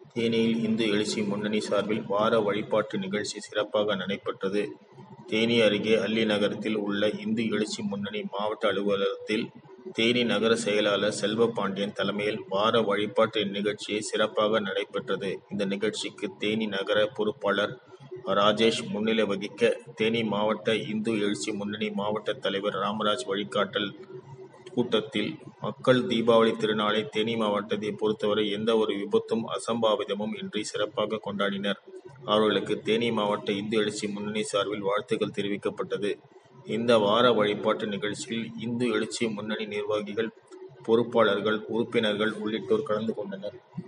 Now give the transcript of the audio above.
தேனியில் இந்து எழுச்சி முன்னணி சார்பில் வார வழிபாட்டு நிகழ்ச்சி சிறப்பாக நடைபெற்றது. தேனி அருகே அல்லிநகரத்தில் உள்ள இந்து எழுச்சி முன்னணி மாவட்ட அலுவலகத்தில் தேனி நகர செயலாளர் செல்வபாண்டியன் தலைமையில் வார வழிபாட்டு நிகழ்ச்சி சிறப்பாக நடைபெற்றது. இந்த நிகழ்ச்சிக்கு தேனி நகர பொறுப்பாளர் ராஜேஷ் முன்னிலை வகிக்க, தேனி மாவட்ட இந்து எழுச்சி முன்னணி மாவட்ட தலைவர் ராமராஜ் வழிகாட்டல் கூட்டத்தில் மக்கள் தீபாவளி திருநாளை தேனி மாவட்டத்தை பொறுத்தவரை எந்த ஒரு விபத்தும், அசம்பாவிதமும் இன்றி சிறப்பாக கொண்டாடினர். அவர்களுக்கு தேனி மாவட்ட இந்து எழுச்சி முன்னணி சார்பில் வாழ்த்துக்கள் தெரிவிக்கப்பட்டது. இந்த வார வழிபாட்டு நிகழ்ச்சியில் இந்து எழுச்சி முன்னணி நிர்வாகிகள், பொறுப்பாளர்கள், உறுப்பினர்கள் உள்ளிட்டோர் கலந்து கொண்டனர்.